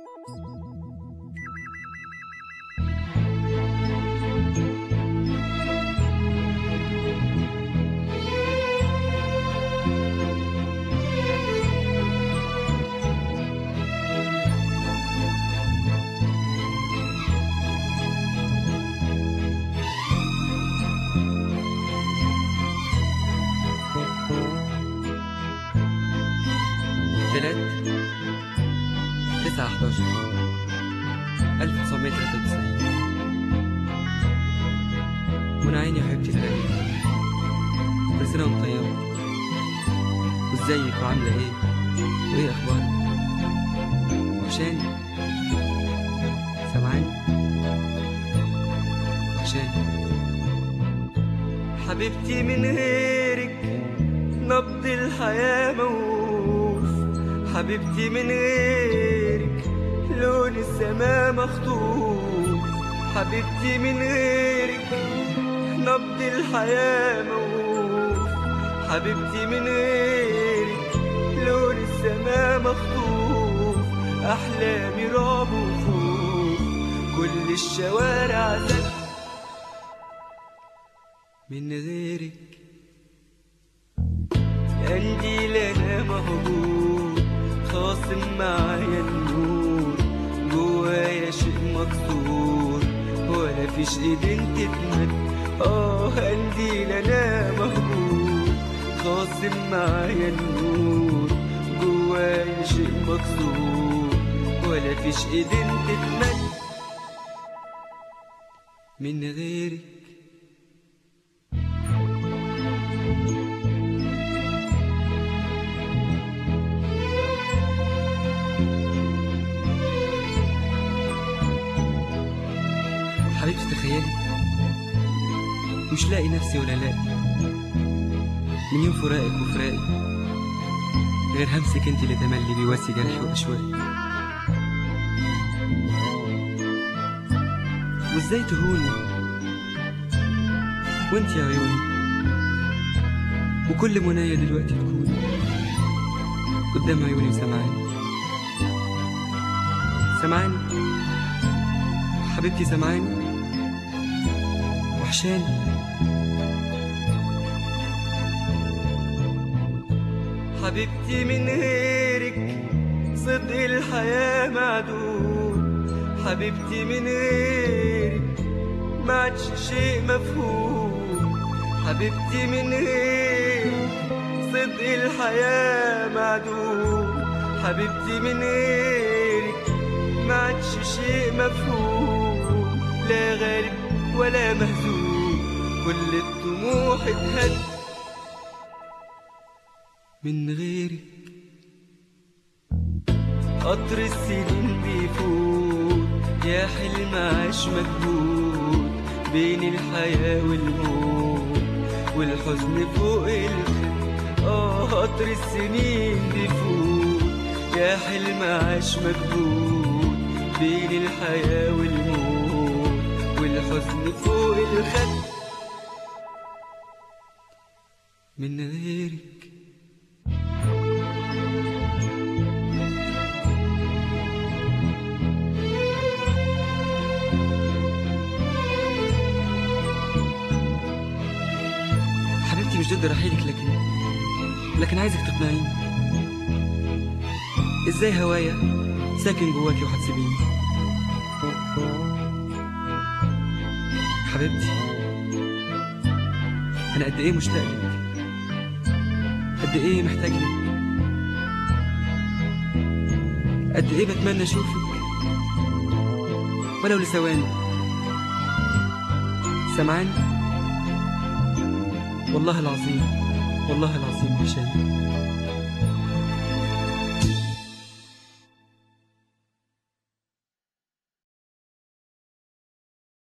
تلات تسعة حداشر ألف تسعمية تلاتة وتسعين من عيني يا حبيبتي الغالية كل سنة وانت طيبة وازيك وعاملة ايه وايه اخبارك وحشاني سامعاني وحشاني حبيبتي من غيرك نبض الحياة موقوف حبيبتي من غيرك لون السماء مخطوف حبيبتي من غيرك نبض الحياة موقوف حبيبتي من غيرك لون السماء مخطوف أحلامي رعب وخوف كل الشوارع زد من غيرك قنديل انا مهجور خاصم معايا النور جوايا شيء مكسور ولا فيش ايدين تتمد اه قنديل انا مهجور خاصم معايا النور جوايا شيء مكسور ولا فيش ايدين تتمد من غيرك حبيبتي تخيلي مش لاقي نفسي ولا لاقي من يوم فراقك وفراقي غير همسك انت اللي تملي بيواسي جرحي واشواقي وازاي تهوني وانت يا عيوني وكل منايا دلوقتي تكوني قدام عيوني وسمعاني سمعاني حبيبتي سمعاني وحشاني حبيبتي من غيرك صدق الحياة معدوم حبيبتي من غيرك ما عادش شيء مفهوم حبيبتي من غيرك صدق الحياة معدوم حبيبتي من غيرك ما عادش شيء مفهوم لا غالب ولا مهزوم كل الطموح اتهد من غيرك قطر السنين بيفوت يا حلم عاش مجهود بين الحياة والموت والحزن فوق الخد اه قطر السنين بيفوت يا حلم عاش مجهود بين الحياة والموت والحزن فوق الخد من غيرك حبيبتي مش ضد رحيلك لكن لكن عايزك تقنعيني ازاي هوايا ساكن جواكي وهتسيبيني حبيبتي انا قد ايه مشتاق لك قد ايه محتاج لك قد ايه بتمنى اشوفك ولو لثواني سمعاني والله العظيم والله العظيم وحشاني